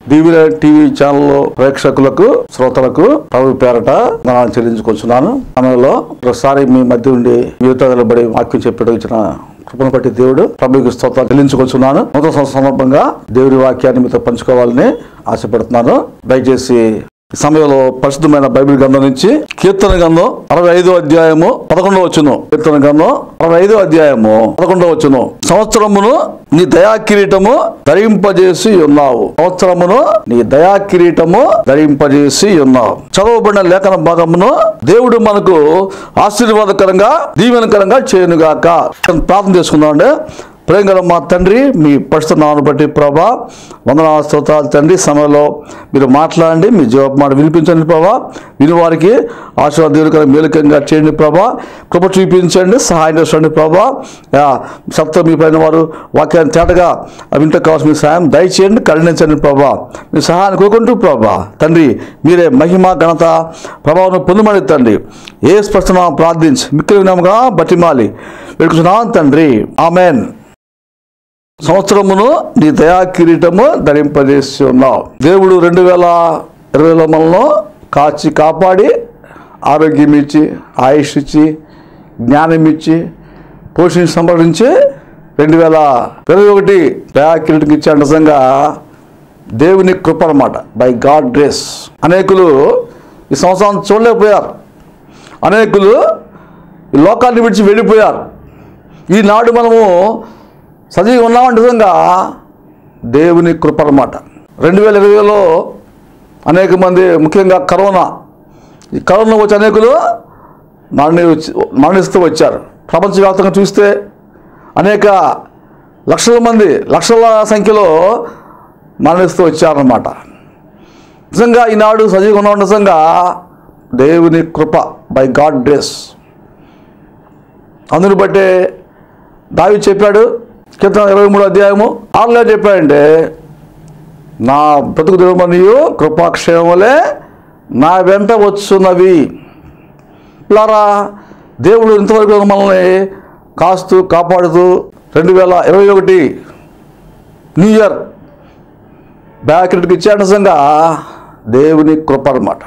డివి TV channel ప్రేక్షకులకు శ్రోతలకు ప్రభు పేరట మనం చెల్లించుకొచ్చున్నాను ఆమెలో ఒకసారి మీ మధ్య ఉండి మీతో నిలబడి వాక్యం చెప్పడం ఇచ్చిన కృపను బట్టి దేవుడు ప్రభుకి స్తోత్రాలు చెల్లించుకొచ్చున్నాను నూతన సంవత్సరం సందర్భంగా దేవుడి వాక్యాన్ని మీతో పంచుకోవాలని ఆశపడుతున్నాను దయచేసి ఈ సమయంలో పరిశుద్ధమైన బైబిల్ గ్రంథం నుంచి కీర్తన గ్రంథం అరవై ఐదో అధ్యాయము పదకొండవ వచ్చును కీర్తన గ్రంథం అరవై ఐదో అధ్యాయము పదకొండవ వచ్చును సంవత్సరమును నీ దయా కిరీటము ధరింపజేసి ఉన్నావు సంవత్సరమును నీ దయా కిరీటము ధరింపజేసి ఉన్నావు చదవబడిన లేఖన భాగమును దేవుడు మనకు ఆశీర్వాదకరంగా దీవెనకరంగా చేయనుగాక ప్రార్థన చేసుకుందాం అండి ప్రేంగల మా తండ్రి మీ పరిస్థితి నామను బట్టి ప్రభా వందనా స్తోత్రాలు తండ్రి సమయంలో మీరు మాట్లాడండి మీ జవాబు మాట వినిపించండి ప్రభా విని వారికి ఆశీర్వాద దేవుడికర మేలుకంగా చేయండి ప్రభా కృప చూపించండి సహాయం చేయండి ప్రభా యా, సత్తా మీ పైన వారు వాక్యాన్ని తేటగా వింటే కావాల్సిన మీ సహాయం దయచేయండి కరుణించండి ప్రభా మీ సహాయాన్ని కోరుకుంటూ ప్రభా తండ్రి మీరే మహిమ ఘనత ప్రభావం పొందమని తండ్రి ఏ స్పష్టన ప్రార్థించి మిక్కిలి వినముగా బతిమాలి వేడుకున్నాను తండ్రి ఆమెన్ సంవత్సరమును నీ దయా కిరీటము ధరింపజేసి ఉన్నావు దేవుడు రెండు వేల ఇరవైలో మనలో కాచి కాపాడి ఆరోగ్యం ఇచ్చి ఆయుష్ ఇచ్చి జ్ఞానం ఇచ్చి పోషించి సంపాదించి రెండు వేల ఇరవై ఒకటి దయా కిరీటం ఇచ్చే నిజంగా దేవుని కృప అన్నమాట బై గాడ్ గ్రేస్ అనేకులు ఈ సంవత్సరం చూడలేకపోయారు అనేకులు ఈ లోకాన్ని విడిచి వెళ్ళిపోయారు ఈనాడు మనము సజీవి ఉన్నామంటే నిజంగా దేవుని కృప అన్నమాట రెండు వేల ఇరవైలో అనేక మంది ముఖ్యంగా కరోనా ఈ కరోనా వచ్చి అనేకులు మరణి వచ్చి మరణిస్తూ వచ్చారు ప్రపంచవ్యాప్తంగా చూస్తే అనేక లక్షల మంది లక్షల సంఖ్యలో మరణిస్తూ వచ్చారన్నమాట నిజంగా ఈనాడు సజీవంగా ఉన్నాం నిజంగా దేవుని కృప బై గాడ్ గ్రేస్ అందుని బట్టే దావి చెప్పాడు కీర్తన ఇరవై మూడు అధ్యాయము ఆరులో చెప్పాడంటే నా బ్రతుకు దినమనియు కృపాక్షేమలే నా వెంట వచ్చున్నవి లారా దేవుడు ఇంతవరకు మనల్ని కాస్తూ కాపాడుతూ రెండు వేల ఇరవై ఒకటి న్యూ ఇయర్ బ్యాక్రెట్కి ఇచ్చాడు నిజంగా దేవుని కృప అన్నమాట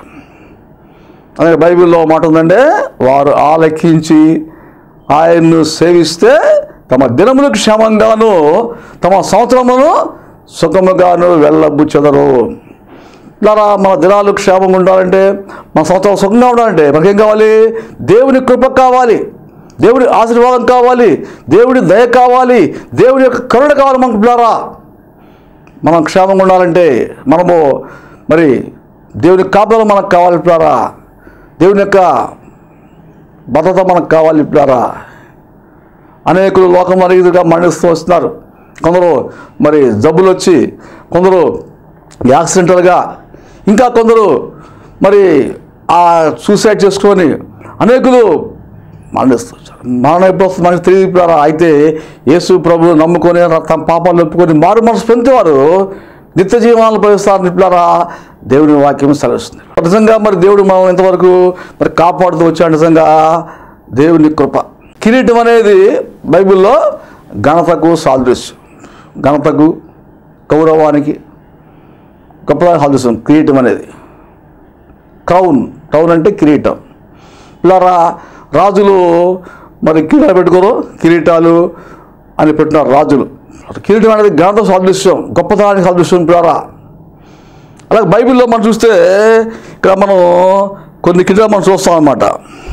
అదే బైబిల్లో ఒక మాట ఉందంటే వారు ఆలకించి ఆయన్ను సేవిస్తే తమ దినములు క్షేమంగాను తమ సంవత్సరమును సుఖముగాను వెళ్ళబుచ్చదరు ఇలా మన దినాలు క్షేమంగా ఉండాలంటే మన సంవత్సరం సుఖంగా ఉండాలంటే మనకేం కావాలి దేవుని కృప కావాలి దేవుడి ఆశీర్వాదం కావాలి దేవుడి దయ కావాలి దేవుడి యొక్క కరుణ కావాలి మనకు బిడ్డారా మనం క్షేమంగా ఉండాలంటే మనము మరి దేవుని కాపుదల మనకు కావాలి బిడ్డారా దేవుని యొక్క భద్రత మనకు కావాలి బిడ్డారా అనేకులు లోకం అరిగిదిగా మరణిస్తూ వస్తున్నారు కొందరు మరి జబ్బులు వచ్చి కొందరు యాక్సిడెంటల్గా ఇంకా కొందరు మరి ఆ సూసైడ్ చేసుకొని అనేకులు మరణిస్తూ వచ్చారు మరణ ఎప్పుడు వస్తుంది మనకు తెలియదు ఇప్పుడు అయితే యేసు ప్రభు నమ్ముకొని తమ పాపాలు ఒప్పుకొని మారు మనసు పొందేవారు నిత్య జీవనాలు ప్రవేశిస్తారు నిపులారా దేవుని వాక్యం సెలవుస్తుంది నిజంగా మరి దేవుడు మనం ఇంతవరకు మరి కాపాడుతూ వచ్చాడు నిజంగా దేవుని కృప కిరీటం అనేది బైబిల్లో ఘనతకు సాదృశ్యం ఘనతకు గౌరవానికి గొప్పదానికి సాదృశ్యం కిరీటం అనేది క్రౌన్ క్రౌన్ అంటే కిరీటం ఇలా రా రాజులు మరి కిరీటాలు పెట్టుకోరు కిరీటాలు అని పెట్టినారు రాజులు కిరీటం అనేది ఘనత సాదృశ్యం గొప్పతనానికి సాదృశ్యం పిల్లరా అలాగే బైబిల్లో మనం చూస్తే ఇక్కడ మనం కొన్ని కిరీటాలు మనం చూస్తాం అన్నమాట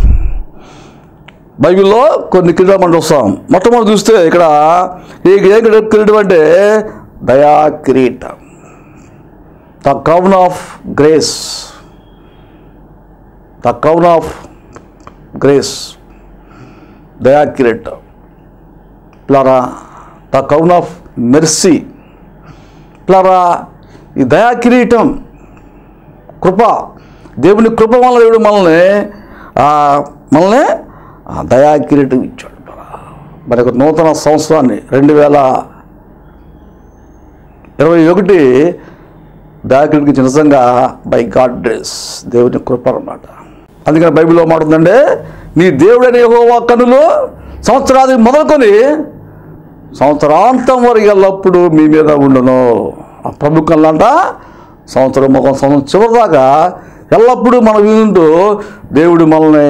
బైబిల్లో కొన్ని కిరీటాలు మనం చూస్తాం మొట్టమొదటి చూస్తే ఇక్కడ ఈ ఏం కిరీటం అంటే దయా కిరీటం the crown of grace the crown of grace దయా కిరీటం ప్లారా ద క్రౌన్ ఆఫ్ మెర్సీ ప్లారా ఈ దయా కిరీటం కృప దేవుని కృప వల్ల దేవుడు మనల్ని ఆ, మనల్ని ఆ దయా కిరీటం ఇచ్చాడు మరి ఒక నూతన సంవత్సరాన్ని రెండు వేల ఇరవై ఒకటి దయా కిరీటం ఇచ్చిన నిజంగా బై గాడ్ డ్రెస్ దేవుని కృప అన్నమాట అందుకని బైబిల్లో మాట ఉందంటే నీ దేవుడైన యెహోవా కనులు సంవత్సరాది మొదలుకొని సంవత్సరాంతం వరకు ఎల్లప్పుడూ మీ మీద ఉండును ఆ ప్రభు కళ్ళంట సంవత్సరం ఒక సంవత్సరం చివరి దాకా ఎల్లప్పుడూ మనం వింటూ దేవుడు మనల్ని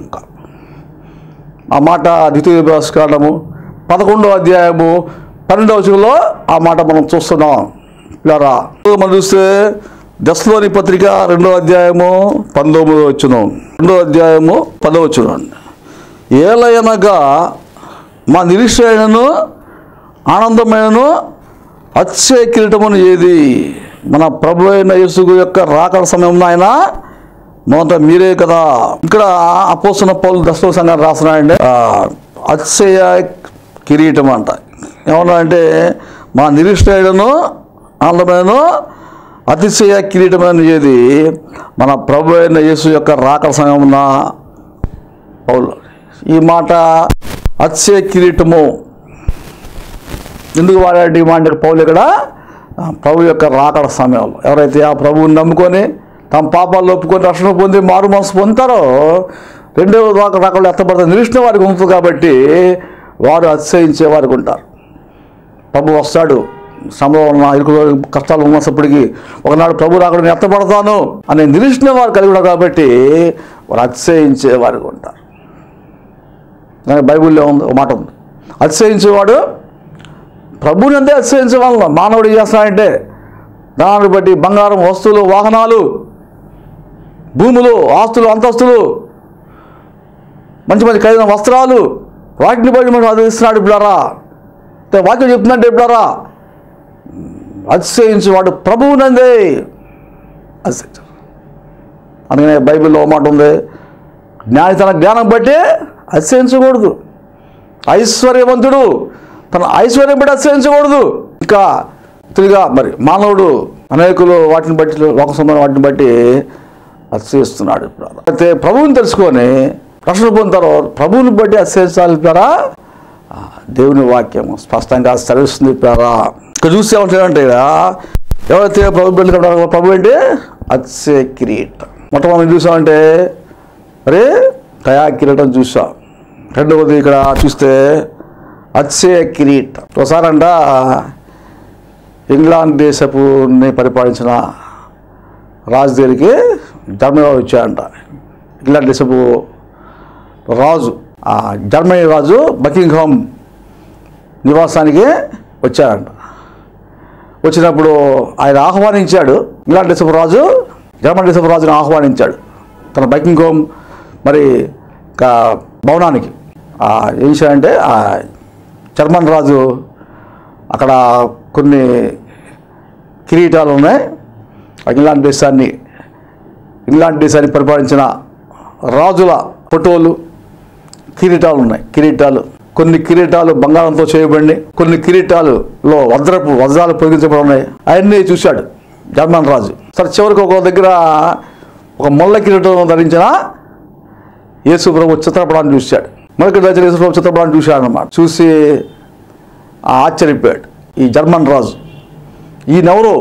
ఆ మాట ద్వితీయ భాస్కరణము పదకొండో అధ్యాయము పన్నెండవ వచనంలో ఆ మాట మనం చూస్తున్నాం ఇలా మనం చూస్తే దశలోని పత్రిక రెండో అధ్యాయము పంతొమ్మిదో వచ్చును రెండో అధ్యాయము పదో వచ్చును ఏలయనగా మా నిరీక్షణను ఆనందమైనను అచ్చే కిరీటమును ఏది మన ప్రభు అయిన యేసు యొక్క రాకడ సమయం ఆయన మొదట మీరే కదా ఇక్కడ అపోసిన పౌలు దశలో సంఘాన్ని రాస్తున్నాడండి ఆ, అతిశయ కిరీటం అంట ఏమన్నా అంటే మా నిరీక్షణను ఆనందమైన అతిశయ కిరీటమైన ఏది మన ప్రభు అయిన యేసు యొక్క రాకడ సమయమున పౌలు ఈ మాట అతిశయ కిరీటము ఎందుకు వాడాడు ఈ మాట పౌలు ఇక్కడ ఆ, ప్రభు యొక్క రాకడ సమయంలో ఎవరైతే ఆ ప్రభువుని నమ్ముకొని తమ పాపాలు ఒప్పుకొని రక్షణ పొంది మారు మనసు పొందుతారో రెండవ రాక రాకడలు ఎత్తబడతారు నిరీక్షణ వారికి ఉంటుంది కాబట్టి వారు అతిశయించే వారికి ఉంటారు ప్రభు వస్తాడు శ్రమలో ఉన్న ఇరుకులో కష్టాలు ఉన్నప్పటికీ ఒకనాడు ప్రభు రాకడని ఎత్తబడతాను అనే నిరీక్షణ వారు కలిగి ఉన్నారు కాబట్టి వారు అతిశయించే వారికి ఉంటారు కానీ బైబిల్లో ఉంది ఒక మాట ఉంది అతిశయించేవాడు ప్రభుని అంతే అతిశయించే వాళ్ళం మానవుడు ఏం చేస్తాడంటే దాన్ని బట్టి బంగారం వస్తువులు వాహనాలు భూములు ఆస్తులు అంతస్తులు మంచి మంచి ఖరీదైన వస్త్రాలు వాటిని బట్టి మనం అధిస్తున్నాడు ఇప్పుడారా అంటే వాక్యం చెప్తుందంటే ఇప్పుడారా అతిశయించేవాడు ప్రభువునందే అతిశయించు అందుకనే బైబిల్లో ఒక మాట ఉంది జ్ఞాని తన జ్ఞానం బట్టి అతిశయించకూడదు ఐశ్వర్యవంతుడు తన ఐశ్వర్యం బట్టి అతిశయించకూడదు ఇంకా తిరిగా మరి మానవుడు అనేకులు వాటిని బట్టి లోక సంబంధం వాటిని బట్టి అతిశయిస్తున్నాడు ఇప్పుడు అయితే ప్రభువుని తెలుసుకొని రక్షణ పొందుతారో ప్రభువుని బట్టి అతిశయించాలి ద్వారా ఆ, దేవుని వాక్యం స్పష్టంగా సెలవిస్తుంది ద్వారా ఇక్కడ చూసి ఏమంటాడంటే ఇక్కడ ఎవరైతే ప్రభు బిడ్డలు ఉంటారో ప్రభు అంటే అతిశయ కిరీటం మొట్టమొదటి చూసామంటే అరే దయా కిరీటం చూసాం రెండవది ఇక్కడ చూస్తే అతిశయ కిరీటం ఒకసారి అంట ఇంగ్లాండ్ దేశపుని పరిపాలించిన రాజు దగ్గరికి ధర్మరాజు వచ్చాడంట ఇంగ్లాండ్ దేశపు రాజు ఆ జర్మనీ రాజు బకింగ్హామ్ నివాసానికి వచ్చాడంట వచ్చినప్పుడు ఆయన ఆహ్వానించాడు ఇంగ్లాండ్ దేశపు రాజు జర్మనీ దేశపు రాజుని ఆహ్వానించాడు తన బకింగ్హామ్ మరి ఒక భవనానికి ఆ, ఏం చేశాడంటే ఆ జర్మన్ రాజు అక్కడ కొన్ని కిరీటాలు ఉన్నాయి ఆ ఇంగ్లాండ్ దేశాన్ని ఇంగ్లాండ్ దేశాన్ని పరిపాలించిన రాజుల ఫోటోలు కిరీటాలు ఉన్నాయి కిరీటాలు కొన్ని కిరీటాలు బంగారంతో చేయబడి కొన్ని కిరీటాలులో వజ్రపు వజ్రాలు పొదిగించబడి ఉన్నాయి అవన్నీ చూశాడు జర్మన్ రాజు సరే చివరికి ఒక దగ్గర ఒక ముళ్ళ కిరీటం ధరించిన యేసు ప్రభు చిత్రపటాన్ని చూశాడు మొదటి ధరించిన యేసు ప్రభు చిత్రపటాన్ని చూశాడు అన్నమాట చూసి ఆ ఆశ్చర్యపోయాడు ఈ జర్మన్ రాజు ఈయనెవరు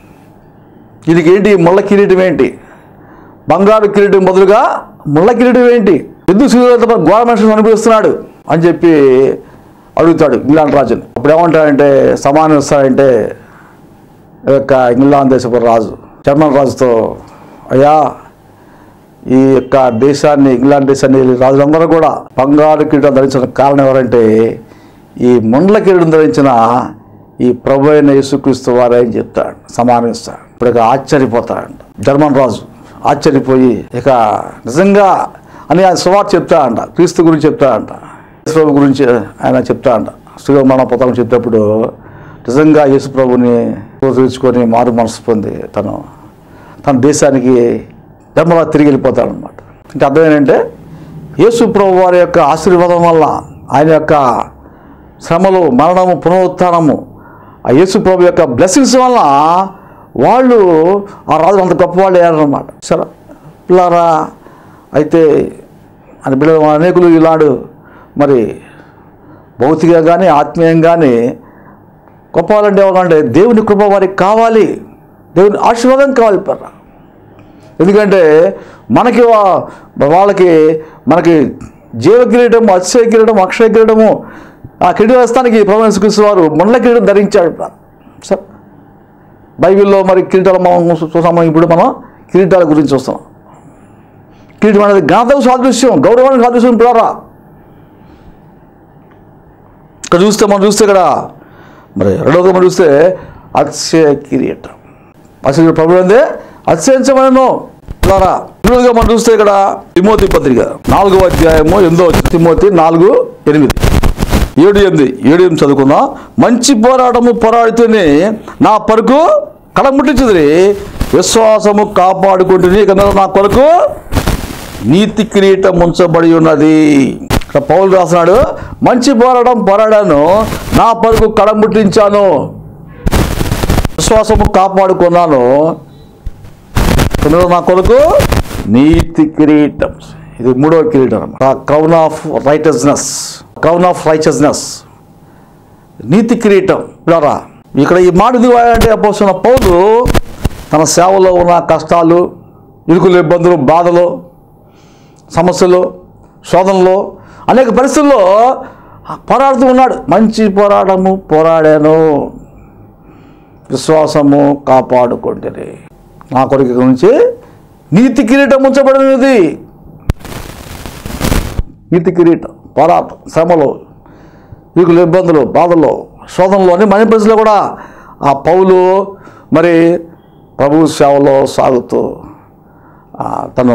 వీరికి ఏంటి ముళ్ళ కిరీటం ఏంటి బంగారు కిరీటం బదులుగా ముళ్ళ కిరీటం ఏంటి ఎందుకు సూర్యుడు ఘోర మనుషులు అనిపిస్తున్నాడు అని చెప్పి అడుగుతాడు ఇంగ్లాండ్ రాజుని అప్పుడు ఏమంటాడంటే సమానం ఇస్తాడంటే ఈ యొక్క ఇంగ్లాండ్ దేశపు రాజు జర్మన్ రాజుతో అయ్యా ఈ యొక్క దేశాన్ని ఇంగ్లాండ్ దేశాన్ని రాజులందరూ కూడా బంగారు కిరీటం ధరించిన కారణం ఎవరంటే ఈ ముండ్ల కిరీటం ధరించిన ఈ ప్రభు అయిన యేసుక్రీస్తు వారే అని చెప్తాడు సమానిస్తాడు ఇప్పుడు ఇక ఆశ్చర్యపోతాడు జర్మన్ రాజు ఆశ్చర్యపోయి ఇక నిజంగా అని ఆయన సువార్త చెప్తాడంట క్రీస్తు గురించి చెప్తాడంట యేసు ప్రభు గురించి ఆయన చెప్తాడంట శ్రీమరణ పుస్తకం చెప్పేటప్పుడు నిజంగా యేసు ప్రభుని తెలుసుకొని మారు మనసు పొంది తను తన దేశానికి జన్మలా తిరిగి వెళ్ళిపోతాడు అనమాట అంటే అర్థం ఏంటంటే యేసు ప్రభు వారి యొక్క ఆశీర్వాదం వల్ల ఆయన యొక్క శ్రమలు మరణము పునరుత్థానము ఆ యేసు ప్రభు యొక్క బ్లెస్సింగ్స్ వల్ల వాళ్ళు ఆ రాజులు అంత గొప్పవాళ్ళు అయ్యారనమాట సరే పిల్లారా అయితే అని పిల్లలు అనేకులు ఈనాడు మరి భౌతికంగా కానీ ఆత్మీయంగా కానీ గొప్పవాళ్ళంటే ఎవరంటే దేవుని కృప వారికి కావాలి దేవుని ఆశీర్వాదం కావాలి పర్రా ఎందుకంటే మనకి వా- వాళ్ళకి మనకి జీవ కిరీటం అతిశయ కిరీటం అక్షయ కిరీటము ఆ కిరీటస్థానికి ప్రభు వారు మండల కిరీటం ధరించాడు సార్ బైబిల్లో మరి కిరీటాలు మనం చూసాము ఇప్పుడు మనం కిరీటాల గురించి చూస్తున్నాం కిరీటం అనేది ఘనతకు సాదృశ్యం గౌరవానికి సాదృశ్యం పిల్లరా ఇక్కడ చూస్తే మనం చూస్తే ఇక్కడ మరి రెండవది మనం చూస్తే అతిశయ కిరీటం అసలు ప్రభు అందే అతిశయించమను ద్వారా రెండవదిగా మనం చూస్తే ఇక్కడ తిమోతి పత్రిక నాలుగో అధ్యాయము ఎనిమిదో వచ్చిన తిమోతి నాలుగు ఎనిమిది ఏడు ఎనిమిది ఏడు ఎనిమిది చదువుకుందాం మంచి పోరాటము పోరాడితేనే నా పరుకు కడముట్టించుది విశ్వాసము కాపాడుకుంటుంది ఇక నా కొరకు నీతి కిరీటం ఉంచబడి ఉన్నది ఇక్కడ పౌలు రాస్తున్నాడు మంచి పోరాటం పోరాడాను నా పరుగు కడముట్టించాను విశ్వాసము కాపాడుకున్నాను ఇందులో నా కొరకు నీతి కిరీటం ఇది మూడవ కిరీటం crown of righteousness crown of righteousness నీతి కిరీటం ఇలా ఇక్కడ ఈ మాట ఎందుకు వాడాడంటే అపోసిన పౌలు తన సేవలో ఉన్న కష్టాలు ఇరుకులు ఇబ్బందులు బాధలు సమస్యలు శోధనలో అనేక పరిస్థితుల్లో పోరాడుతూ ఉన్నాడు మంచి పోరాటము పోరాడాను విశ్వాసము కాపాడుకుంటుంది నా కొరకు గురించి నీతి కిరీటం ఉంచబడినది నీతి కిరీటం పోరాటం శ్రమలో ఇరుకులు ఇబ్బందులు బాధల్లో శోధనలో అన్ని మన పరిస్థితుల్లో కూడా ఆ పౌలు మరి ప్రభు సేవలో సాగుతూ ఆ, తను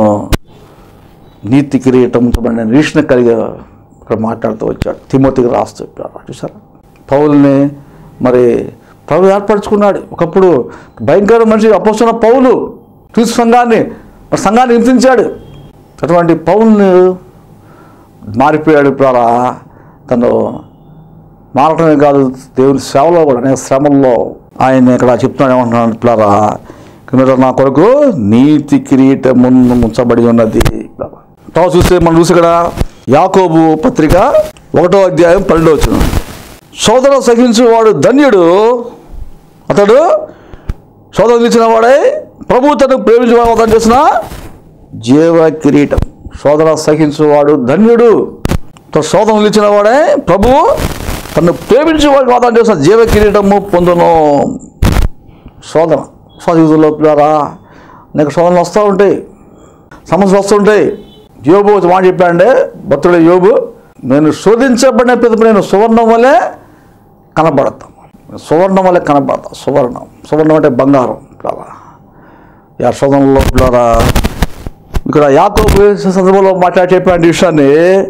నీతి కిరీటం ఉంచబడిన నిరీక్షణ కలిగి ఇక్కడ మాట్లాడుతూ వచ్చాడు తిమోతికి రాస్తూ చెప్పాడు చూసారా పౌల్ని మరి ప్రభు ఏర్పరచుకున్నాడు ఒకప్పుడు భయంకర మనిషి అపోస్తున్న పౌలు క్రీస్తు సంఘాన్ని మరి సంఘాన్ని హింసించాడు అటువంటి పౌల్ని మారిపోయాడు ఇప్పుడు తను మారటమే కాదు దేవుని సేవలో కూడా అనేక శ్రమల్లో ఆయన ఇక్కడ చెప్తున్నాడు ఏమంటున్నాడు పిల్లరా మీరు నా కొరకు నీతి కిరీటం ముందు ముంచబడి ఉన్నది తర్వాత చూస్తే మనం చూసి ఇక్కడ యాకోబు పత్రిక ఒకటో అధ్యాయం పన్నెండో వచ్చిన సోదర సహించువాడు ధన్యుడు అతడు సోదరు ఇచ్చిన వాడే ప్రభు తను ప్రేమించి వాగ్దానం చేసిన జీవ కిరీటం సోదర సహించువాడు ధన్యుడు తన సోదరులు ఇచ్చిన వాడే ప్రభు తను ప్రేమించి వాడు వాగ్దానం చేసిన జీవ కిరీటము పొందును శోధన జీవితంలో పిల్లరా నీకు శోధనలు వస్తూ ఉంటాయి సమస్యలు వస్తుంటాయి యోబు ఒక మాట చెప్పాడంటే భక్తుడు యోబు నేను శోధించబడిన పిదప నేను సువర్ణం వలె కనబడతాం సువర్ణం వలె కనబడతాం సువర్ణం సువర్ణం అంటే బంగారం పిల్లరా యా శోధనలో పిల్లరా ఇక్కడ యాకోబు సందర్భంలో మాట్లాడి చెప్పిన విషయాన్ని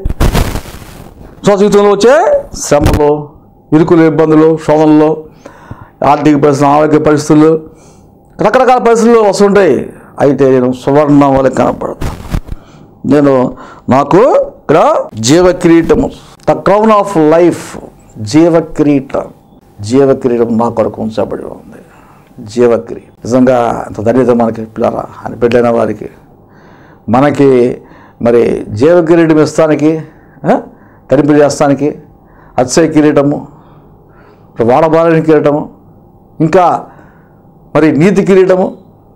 జీవితంలో వచ్చే శ్రమలు ఇరుకులు ఇబ్బందులు శోధనలు ఆర్థిక పరిస్థితులు ఆరోగ్య పరిస్థితులు రకరకాల పరిస్థితులు వస్తుంటాయి అయితే నేను సువర్ణం వల్ల కనపడతాను నేను నాకు ఇక్కడ జీవ కిరీటము ద క్రౌన్ ఆఫ్ లైఫ్ జీవ కిరీటం జీవ కిరీటం నా కొరకు ఉంచబడి ఉంది జీవ కిరీటం నిజంగా అంత ధన్యత మనకి పిల్లరా అని బిడ్డైన వారికి మనకి మరి జీవ కిరీటం ఇస్తానికి ఆ, తరింపు చేస్తానికి అత్సయ కిరీటము వాడబాలని కిరీటము ఇంకా మరి నీతి కిరీటము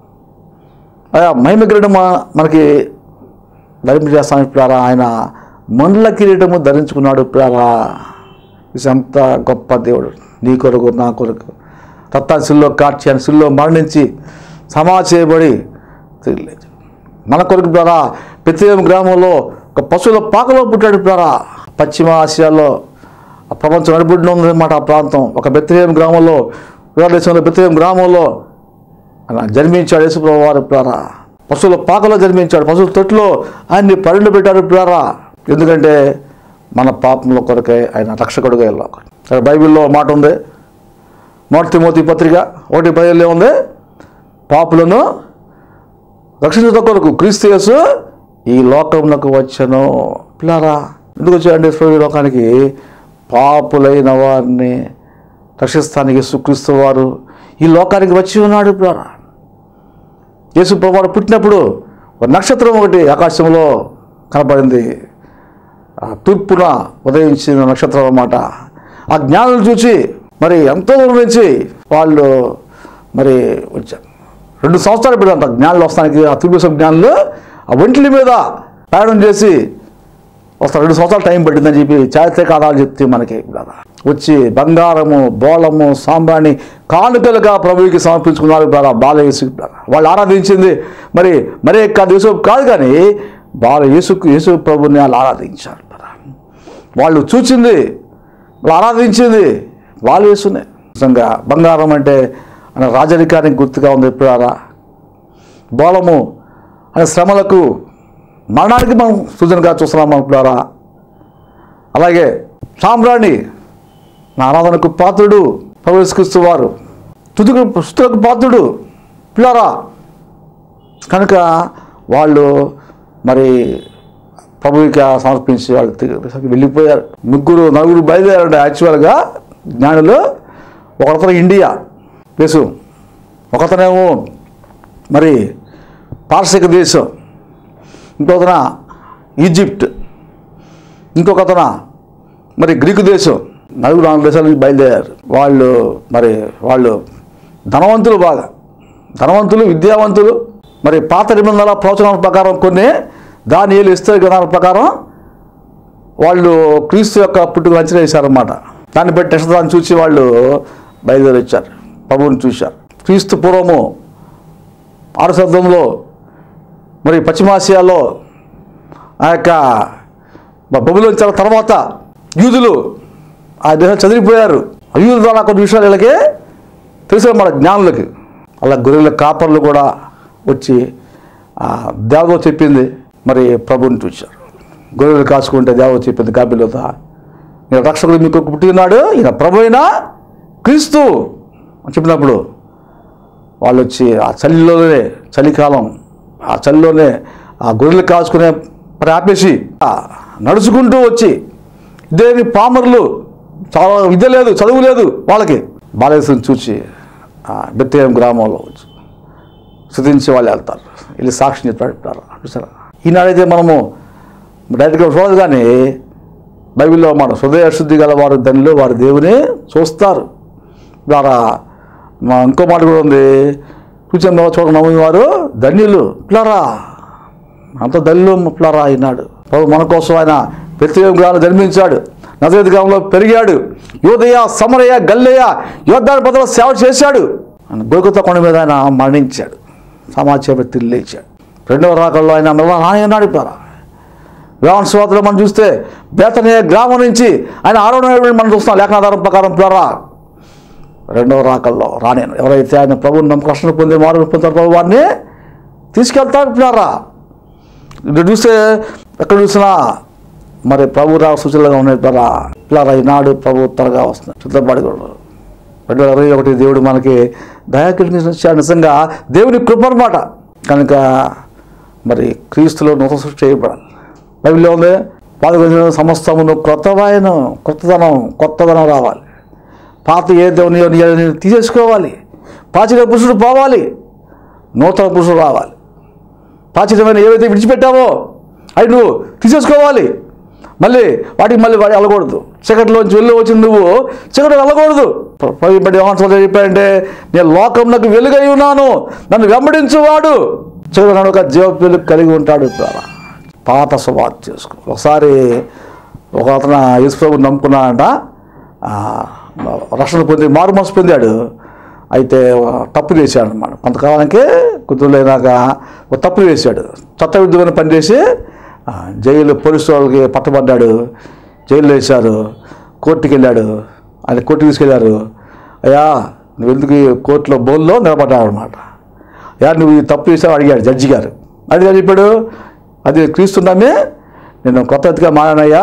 ఆయా మహిమ కిరీటం మన- మనకి ధరింపు చేస్తాను ఇప్పుడారా ఆయన మండల కిరీటము ధరించుకున్నాడు ఇప్పుడారా ఎంత గొప్ప దేవుడు నీ కొరకు నా కొరకు తత్తాన్ని సిల్లో కార్చి అని సిల్లో మరణించి సమా చేయబడి తిరిగి లేచాడు. మన కొరకు ద్వారా పెత్తేం గ్రామంలో ఒక పశువుల పాకలో పుట్టాడు ద్వారా పశ్చిమ ఆసియాలో ఆ ప్రపంచం నడిబుడిన ఉందన్నమాట ఆ ప్రాంతం ఒక బెత్తలేం గ్రామంలో విరాట్ దేశంలో బెత్తలేం గ్రామంలో అలా జన్మించాడు యేసుప్రభు వారు ద్వారా పశువుల పాకలో జన్మించాడు పశువుల తొట్టులో ఆయన్ని పరిణి పెట్టారు ద్వారా ఎందుకంటే మన పాపముల కొరకే ఆయన రక్షకుడుగా వెళ్ళాం ఇక్కడ బైబిల్లో ఒక మాట ఉంది మొదటి తిమోతి పత్రిక ఒకటి పదిలో ఉంది పాపులను రక్షించడం కొరకు క్రీస్తు యేసు ఈ లోకంలోకి వచ్చాను పిల్లారా ఎందుకు వచ్చాడంటే ఈ లోకానికి పాపులైన వారిని రక్షిస్తానికి యేసుక్రీస్తు వారు ఈ లోకానికి వచ్చి ఉన్నాడు పిల్లారా యేసు ప్రభువారు పుట్టినప్పుడు ఒక నక్షత్రం ఒకటి ఆకాశంలో కనపడింది ఆ తూర్పున ఉదయించిన నక్షత్రం అన్నమాట ఆ జ్ఞానులు చూసి మరి ఎంతో దూరం నుంచి వాళ్ళు మరి వచ్చారు రెండు సంవత్సరాలు పెడతాంట జ్ఞానులు వస్తానికి ఆ తూర్పు జ్ఞానులు ఆ ఒంట్ల మీద ప్రయాణం చేసి వస్తారు రెండు సంవత్సరాలు టైం పట్టిందని చెప్పి చారిత్రక ఆధారాలు చెప్తే మనకి కదా వచ్చి బంగారము బోళము సాంబ్రాణి కానుకలుగా ప్రభువుకి సమర్పించుకున్నారు బాల బాలయేసు వాళ్ళు ఆరాధించింది మరి మరే కాదు యేసు కాదు కానీ బాల యేసు యేసు ప్రభుని వాళ్ళు ఆరాధించారు వాళ్ళు చూచింది వాళ్ళు ఆరాధించింది వాళ్ళు యేసునే నిజంగా బంగారం అంటే ఆయన రాజరికానికి గుర్తుగా ఉంది ఎప్పుడారా బోళము అనే శ్రమలకు మరణానికి మనం సూచనగా చూస్తున్నాం అనుకున్నారా అలాగే సామ్రాణి నా ఆరాధనకు పాత్రుడు ప్రవేశిస్తూ వారు తుదుకు స్థుతులకు పాత్రుడు పిల్లారా కనుక వాళ్ళు మరి ప్రభువుకి సమర్పించి వాళ్ళు తిరిగి వెళ్ళిపోయారు ముగ్గురు నలుగురు బయలుదేరారు యాక్చువల్గా జ్ఞానులు ఒకతను ఇండియా దేశం ఒకతనేమో మరి పార్శిక దేశం ఇంకొకతన ఈజిప్ట్ ఇంకొకతన మరి గ్రీకు దేశం నలుగురు నాలుగు దేశాల నుంచి బయలుదేరారు వాళ్ళు మరి వాళ్ళు ధనవంతులు బాగా ధనవంతులు విద్యావంతులు మరి పాత నిబంధనల ప్రవచనాల ప్రకారం కొన్ని దాని ఏళ్ళు ఇస్తే గణాల ప్రకారం వాళ్ళు క్రీస్తు యొక్క పుట్టుక అంచనా వేశారన్నమాట దాన్ని బట్టి టెస్ట్ దాన్ని చూసి వాళ్ళు బయలుదేరి వచ్చారు ప్రభువుని చూశారు క్రీస్తు పూర్వము ఆరు శబ్దంలో మరి పశ్చిమాసియాలో ఆ యొక్క బబులోని చాలా తర్వాత యూదులు ఆ దేశం చదివిపోయారు ఆ యూదుల ద్వారా కొన్ని విషయాలు వీళ్ళకి తెలుసు మన జ్ఞానులకి అలా గొర్రెల కాపర్లు కూడా వచ్చి ఆ దేవతో చెప్పింది మరి ప్రభుని చూశారు గొర్రెలు కాచుకుంటే దేవత చెప్పింది కాపీలత నేను రక్షకుడు మీకు పుట్టినాడు ఈయన ప్రభు అయినా క్రీస్తు అని చెప్పినప్పుడు వాళ్ళు వచ్చి ఆ చలిలోనే చలికాలం ఆ చలిలోనే ఆ గొర్రెలు కాచుకునే మరి ఆపేసి ఆ నడుచుకుంటూ వచ్చి ఇదేమి పామరులు చాలా విద్య లేదు చదువు లేదు వాళ్ళకి బాలేశ్వరం చూసి ఆ బెత్తేయం గ్రామంలో వచ్చి స్థుతించి వాళ్ళు వెళ్తారు వెళ్ళి సాక్షిని పెడతారు చూసారా ఈనాడైతే మనము డైరెక్ట్గా చూడదు కానీ బైబిల్లో మన హృదయ శుద్ధి గల వారు దానిలో వారి దేవుని చూస్తారు ద్వారా మా ఇంకో మాట కూడా ఉంది కూర్చొని చూడ నమ్మిన వారు ధన్యులు పిల్లరా అంత ధన్యులు పిల్లరా అయినాడు ప్రభు మన కోసం ఆయన ప్రత్యేక గ్రామంలో జన్మించాడు నజరేత్ గ్రామంలో పెరిగాడు యోదయ సమరయ గల్లయ్య యోద్ధాల పదవ సేవ చేశాడు ఆయన గోకుత కొండ మీద ఆయన మరణించాడు సమాచారం తిరిగి లేచాడు రెండవ రాకల్లో ఆయన ఆయన పిల్లరా వివాహ స్వాతంత్రం మనం చూస్తే బేతనీయ గ్రామం నుంచి ఆయన ఆరోహణ మనం చూస్తాం లేఖనాధారం ప్రకారం ద్వారా రెండవ రాకల్లో రానేను ఎవరైతే ఆయన ప్రభుని నమ్మ కష్టం పొంది మారు పొందుతారు ప్రభు వారిని తీసుకెళ్తారు పిల్లారా ఇక్కడ చూస్తే ఎక్కడ చూసినా మరి ప్రభు రా సూచనలుగా ఉన్నాయి ద్వారా పిల్లారా ఈనాడు ప్రభు త్వరగా వస్తుంది సిద్ధపడి కూడా రెండు వేల ఇరవై ఒకటి దేవుడు మనకి దయాకరించాడు నిజంగా దేవుని కృప అన్నమాట కనుక మరి క్రీస్తులో నూతన సృష్టి చేయబడాలి బైబిల్లో ఉంది పాల్గొన సమస్తమును క్రొత్తవాయను కొత్తదనం కొత్తదనం రావాలి పాత ఏ దేవుని నీ తీసేసుకోవాలి ప్రాచీన పురుషుడు పోవాలి నూతన పురుషుడు రావాలి ప్రాచీనమైన ఏవైతే విడిచిపెట్టావో అవి నువ్వు తీసేసుకోవాలి మళ్ళీ వాటికి మళ్ళీ వాడి వెళ్ళకూడదు చీకటిలోంచి వెళ్ళి వచ్చిన నువ్వు చీకటి వెళ్ళకూడదు పడి ఏమన్నా చెప్పాడంటే నేను లోకంలోకి వెలుగై ఉన్నాను నన్ను వెంబడించువాడు చీకటి ఒక జీవ వెలుగు కలిగి ఉంటాడు ద్వారా పాత స్వభావం చేసుకో ఒకసారి ఒక అతను యేసుప్రభు నమ్ముకున్నాడంట ఆ, రక్షణ పొంది మారు మనసు పొందాడు అయితే తప్పు చేశాడు అనమాట కొంతకాలానికి కుదురులైనాక ఒక తప్పు చేశాడు చట్టవిరుద్ధమైన పని చేసి ఆ, జైలు పోలీసు వాళ్ళకి పట్టబడ్డాడు జైల్లో వేశారు కోర్టుకి వెళ్ళాడు ఆయన కోర్టుకి తీసుకెళ్ళారు అయ్యా నువ్వు ఎందుకు ఈ కోర్టులో బోల్లో నిలబడ్డావు అనమాట అయ్యా నువ్వు ఈ తప్పు చేసావు అడిగాడు జడ్జి గారు అది చెప్పాడు అది క్రీస్తున్నామే నేను కొత్త ఎత్తుగా మారానయ్యా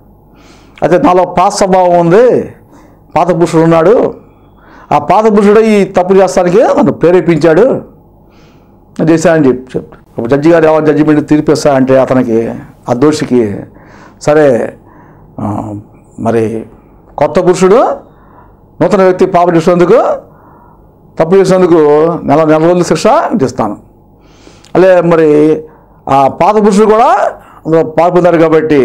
అయితే నాలో పాత స్వభావం ఉంది పాత పురుషుడు ఉన్నాడు ఆ పాత పురుషుడు ఈ తప్పు చేస్తానికి నన్ను ప్రేరేపించాడు నేను చేశానని చెప్పి చెప్పు ఒక జడ్జి గారు ఎవరు జడ్జిమెంట్ తీర్పిస్తా అంటే అతనికి ఆ దోషికి సరే ఆ, మరి కొత్త పురుషుడు నూతన వ్యక్తి పాప చేసినందుకు తప్పు చేసినందుకు నెల నెల రోజుల శిక్ష ఇస్తాను అలే మరి ఆ పాత పురుషుడు కూడా అందులో పాల్పొందారు కాబట్టి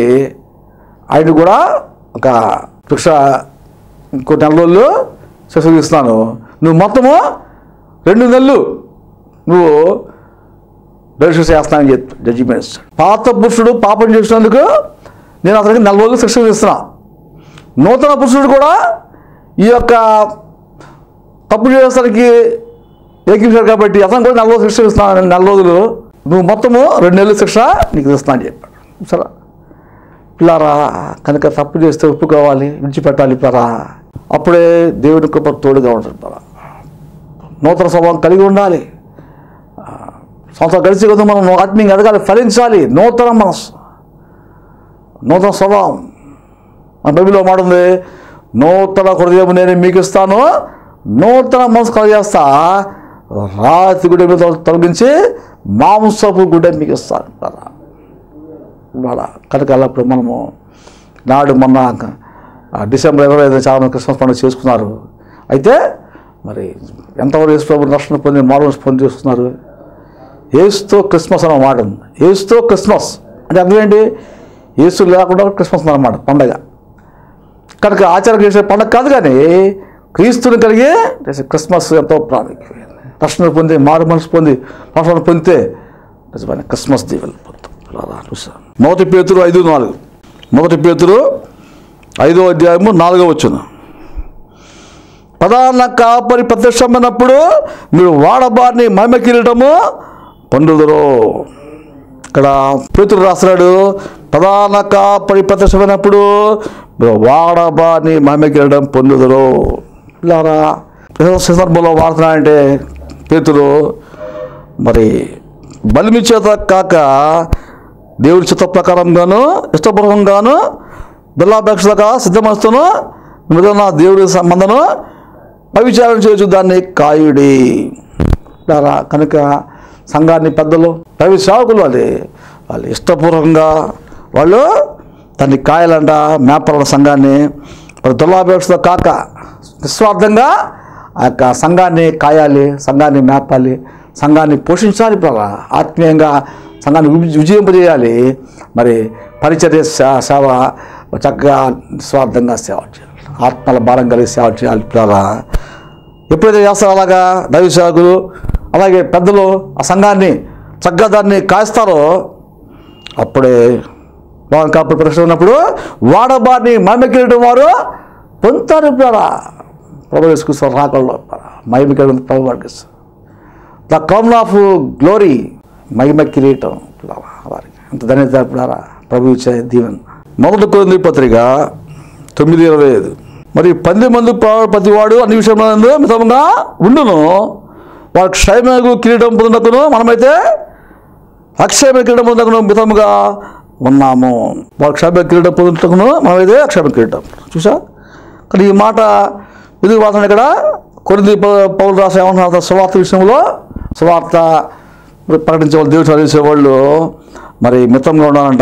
ఆయన కూడా ఒక శిక్ష ఇంకో నెల రోజులు శిక్ష ఇస్తాను నువ్వు మొత్తము రెండు నెలలు నువ్వు రిజిస్టర్ చేస్తానని చెప్పి జడ్జిమెంట్ ఇస్తాడు పాత పురుషుడు పాపం చేసినందుకు నేను అతనికి నెల రోజులు శిక్ష ఇస్తున్నా నూతన పురుషుడు కూడా ఈ యొక్క తప్పు చేసేసరికి ఏకించాడు కాబట్టి అతను కూడా నెల రోజులు శిక్ష ఇస్తున్నాను నెల రోజులు నువ్వు మొత్తము రెండు నెలలు శిక్ష నీకు ఇస్తున్నా అని చెప్పాడు సరే పిల్లారా కనుక తప్పు చేస్తే ఒప్పుకోవాలి విడిచిపెట్టాలి పిల్లారా అప్పుడే దేవుని కృప తోడుగా ఉంటుంది పిల్లారా నూతన స్వభావం కలిగి ఉండాలి ఆ, సంవత్సరం గడిచి కొద్ది మనం ఆత్మీయంగా ఎదగాలి ఫలించాలి నూతన మనసు నూతన స్వభావం మన బైబిల్లో మాట ఉంది నూతన హృదయం నేను మీకు ఇస్తాను నూతన మనసు కలగజేస్తా రాతి గుడ్డ మీద తొలగించి మాంసపు గుడ్డ మీకు ఇస్తాను కదా ఇవాళ కనుక అప్పుడు మనము నాడు మొన్న ఆ, డిసెంబర్ ఇరవై ఐదు చాలా మంది క్రిస్మస్ పండుగ చేసుకున్నారు అయితే మరి ఎంతవరకు యేసు ప్రభు రక్షణ పొంది మాడల్స్ పొంది చేసుకున్నారు ఏసుతో క్రిస్మస్ అనే మాట ఉంది ఏసుతో క్రిస్మస్ అంటే అర్థం ఏంటి ఏసు లేకుండా క్రిస్మస్ అన్నమాట పండగ కనుక ఆచారం చేసే పండగ కాదు కానీ క్రీస్తుని కలిగి చేసే క్రిస్మస్ ఎంతో ప్రాముఖ్యమైనది రక్షణ పొంది మారు మనసు పొంది రక్షణ పొందితే నిజమైన క్రిస్మస్ దీవెలు పొందుతాం అలా చూసాం. మొదటి పేతురు ఐదు నాలుగు మొదటి పేతురు ఐదో అధ్యాయము నాలుగో వచ్చును ప్రధాన కాపరి ప్రత్యక్షమైనప్పుడు మీరు వాడబారిని మహిమ కిరీటము పొందుదురు ఇక్కడ పేతురు రాస్తున్నాడు ప్రధాన కాపరి ప్రత్యక్షమైనప్పుడు మీరు వాడబారిని మహిమ కిరీటం పొందుదురు ఇలారా ఏదో సందర్భంలో వాడుతున్నాడంటే పేతురు మరి బలిమి చేత కాక దేవుడి చిత్త ప్రకారంగాను ఇష్టపూర్వకంగాను బిల్లాపేక్షగా సిద్ధమస్తును మిగిలిన దేవుడి సంబంధను అవిచారం చేయొచ్చు దాన్ని కాయుడి లారా కనుక సంఘాన్ని పెద్దలు రవి సేవకులు వాళ్ళు వాళ్ళు ఇష్టపూర్వకంగా వాళ్ళు దాన్ని కాయాలంట మేపల సంఘాన్ని మరి దుర్లాపేక్షతో కాక నిస్వార్థంగా ఆ యొక్క సంఘాన్ని కాయాలి సంఘాన్ని మేపాలి సంఘాన్ని పోషించాలి ప్రభా ఆత్మీయంగా సంఘాన్ని విజ- విజయింపజేయాలి మరి పరిచర్య సే- సేవ చక్కగా నిస్వార్థంగా సేవ చేయాలి ఆత్మల భారం కలిగి సేవ చేయాలి ప్రభా ఎప్పుడైతే చేస్తారో అలాగా దైవ సేవకులు అలాగే పెద్దలు ఆ సంఘాన్ని చక్కగా దాన్ని కాస్తారో అప్పుడే వారు కాపుడు ప్రశ్న ఉన్నప్పుడు వాడబారిని మహిమకిరీటం వారు పొందుతారు ఇప్పుడు ప్రభు తీసుకొస్తారు రాకల్లో మహిమ కిరీటం ప్రభు వారికి ఇస్తారు. ద క్రౌన్ ఆఫ్ గ్లోరీ మహిమ కిరీటం పిల్లరా వారికి అంత ధన్యత పిల్లరా ప్రభు ఇచ్చే దీవెన మొదటి కొరింది పత్రిక తొమ్మిది ఇరవై ఐదు మరి పంది మంది ప్రతి వాడు అన్ని విషయంలో మితంగా ఉండును వాడు క్షయమగు కిరీటం పొందినకును మనమైతే అక్షయమ కిరీటం పొందకును మితముగా ఉన్నాము వాడు క్షేమ కిరీటం పొందుటకును మనమైతే అక్షయమ కిరీటం చూసా కానీ ఈ మాట ఎందుకు వాడుతున్నాడు ఇక్కడ కొరింది పౌ- పౌలు రాసే ఏమంటున్నారు సువార్త విషయంలో సువార్త ప్రకటించే వాళ్ళు దేవుడు చదివించే వాళ్ళు మరి మితంగా ఉండాలంట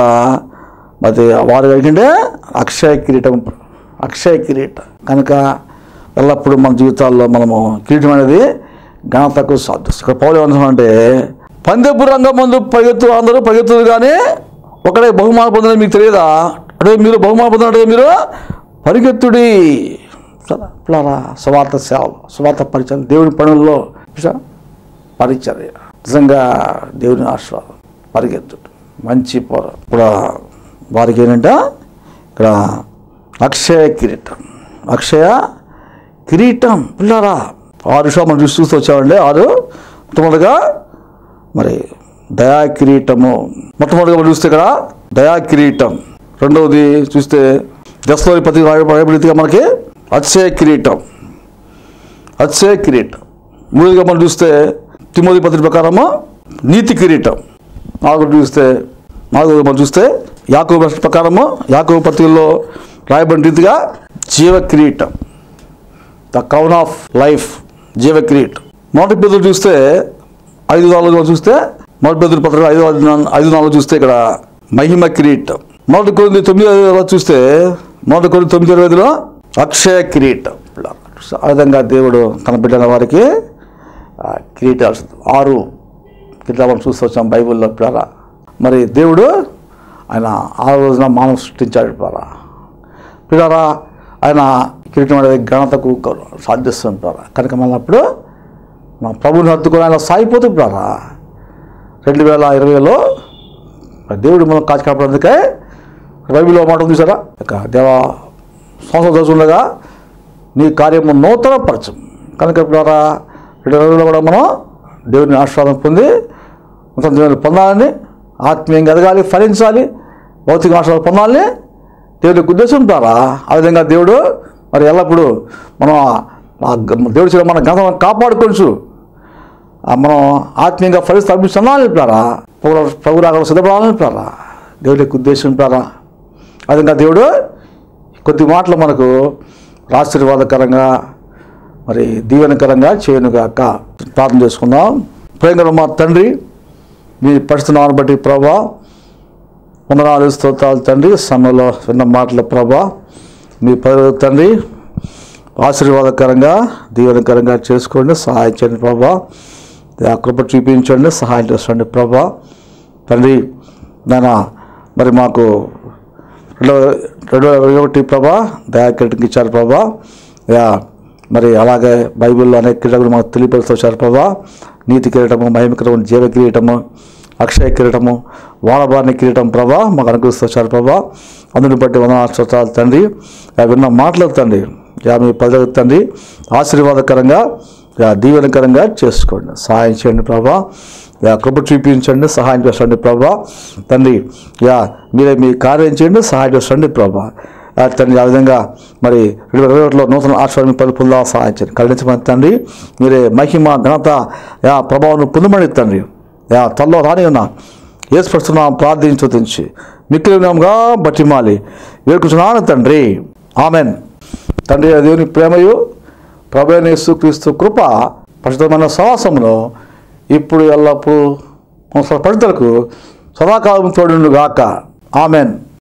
మరి వారు ఏంటంటే అక్షయ కిరీటం అక్షయ కిరీటం కనుక ఎల్లప్పుడూ మన జీవితాల్లో మనము కిరీటం అనేది ఘనతకు సాధ్యం ఇక్కడ పౌలు ఏమంటున్నాడంటే పందెపు రంగం ముందు పరిగెత్తు అందరూ పరిగెత్తులు కానీ ఒకడే బహుమానం పొందిన మీకు తెలియదా అంటే మీరు బహుమానం పొందినట్టు మీరు పరిగెత్తుడి కదా పిల్లరా స్వార్థ సేవలు స్వార్థ పరిచయం దేవుని పనుల్లో చూసా? పరిచర్య నిజంగా దేవుని ఆశీర్వాదం పరిగెత్తుడు మంచి పొర కూడా వారికి ఏంటంటే ఇక్కడ అక్షయ కిరీటం అక్షయ కిరీటం పిల్లరా ఆరు విషయాలు మనం చూసి చూస్తూ వచ్చామండి ఆరు మొట్టమొదటిగా మరి దయా కిరీటము మొట్టమొదటిగా మనం చూస్తే ఇక్కడ దయా కిరీటం రెండవది చూస్తే దశలోని ప్రతి రాయబడిగా మనకి అక్షయ కిరీటం అక్షయ కిరీటం మూడుగా మనం చూస్తే తిమోది పత్రిక ప్రకారము నీతి కిరీటం నాలుగు చూస్తే నాలుగు మనం చూస్తే యాకూబు రాష్ట్ర ప్రకారము యాకూబు పత్రికలో రాయబడిన రీతిగా జీవ కిరీటం ద క్రౌన్ ఆఫ్ లైఫ్ జీవ కిరీటం మొదటి పెద్దలు చూస్తే ఐదు నాలుగు చూస్తే మొదటి పెద్దల పత్రిక ఐదు ఐదు నాలుగు చూస్తే ఇక్కడ మహిమ కిరీటం మొదటి కొన్ని తొమ్మిది ఐదు చూస్తే మొదటి కొన్ని తొమ్మిది ఇరవై ఐదులో అక్షయ కిరీటం ఆ విధంగా దేవుడు తన బిడ్డల వారికి ఆ, కిరీటాలు ఆరు కిరీటాలు మనం చూస్తూ వచ్చాం బైబిల్లో పిల్లరా మరి దేవుడు ఆయన ఆ రోజున మానవ సృష్టించాడు పిల్లరా పిల్లరా ఆయన కిరీటం అనేది ఘనతకు గౌరవం సాధిస్తుంటారా కనుక మళ్ళీ అప్పుడు మా ప్రభుని హత్తుకొని ఆయన సాగిపోతూ పిల్లరా రెండు వేల ఇరవైలో మరి దేవుడు మనం కాచి కాపాడేందుకే బైబిల్లో మాట ఉంది చూసారా ఇక దేవా సంవత్సరం చదువుతుండగా నీ కార్యము నూతనపరచు కనుక ద్వారా రెండు రోజుల్లో కూడా మనం దేవుని ఆశీర్వాదం పొంది నూతన జీవనాన్ని పొందాలని ఆత్మీయంగా ఎదగాలి ఫలించాలి భౌతిక ఆశీర్వాదం పొందాలని దేవునికి ఉద్దేశం ద్వారా ఆ విధంగా దేవుడు మరి ఎల్లప్పుడూ మనం ఆ గ- దేవుడి చేత మన గతం కాపాడుకోవచ్చు ఆ మనం ఆత్మీయంగా ఫలిస్తూ అనిపిస్తున్నాను చెప్పారా ప్రభు రాగల సిద్ధపడాలని చెప్పారా దేవుడి యొక్క ఉద్దేశం చెప్పారా ఆ విధంగా దేవుడు కొద్ది మాటలు మనకు ఆశీర్వాదకరంగా మరి దీవెనకరంగా చేయనుగాక ప్రార్థన చేసుకుందాం ప్రేమ మా తండ్రి మీ పరిస్థితులను బట్టి ప్రభా వందనాలు స్తోత్రాలు తండ్రి సమయంలో విన్న మాటల ప్రభా మీ పదవి తండ్రి ఆశీర్వాదకరంగా దీవెనకరంగా చేసుకోండి సహాయం చేయండి ప్రభా ఆ కృప చూపించండి సహాయం చేయండి ప్రభా తండ్రి నాన్న మరి మాకు రెండు రెండు వేల ఇరవై ఒకటి ప్రభా దయాకిరీటంకి ఇచ్చారు ప్రభా యా మరి అలాగే బైబిల్లో అనేక కిరీటములు మాకు తెలియపరుస్తూ వచ్చారు ప్రభా నీతి కిరీటము మహిమ కిరీటము జీవ కిరీటము అక్షయ కిరీటము వానబారిని కిరీటం ప్రభా మాకు అనుగ్రహిస్తూ వచ్చారు ప్రభా అందుని బట్టి వందనాలు తండ్రి యా విన్న మాటలు తండ్రి యా మీ ప్రజలకు తండ్రి ఆశీర్వాదకరంగా యా దీవెనకరంగా చేసుకోండి సహాయం చేయండి ప్రభా యా కృప చూపించండి సహాయం చేయండి ప్రభా తండ్రి యా మీరే మీ కార్యం చేయండి సహాయం చేయండి ప్రభా ఆ తండ్రి ఆ విధంగా మరి రెండు వేల ఇరవై ఒకటిలో నూతన ఆశ్రమం పలు పొందా సహాయం చేయండి కరుణించమని తండ్రి మీరే మహిమ ఘనత యా ప్రభావం పొందమని తండ్రి యా తల్లో రాని ఉన్నా ఏసుపడుతున్నా ప్రార్థించు తెంచి మిక్కిలిగా బట్టిమాలి వేడుకుంటున్నాను తండ్రి ఆమెన్ తండ్రి ఆ దేవుని ప్రేమయు ప్రభైన యేసుక్రీస్తు కృప పరిశుద్ధమైన సవాసంలో ఇప్పుడు ఎల్లప్పుడూ పడితలకు సదాకాలం తోడుగాక ఆమెన్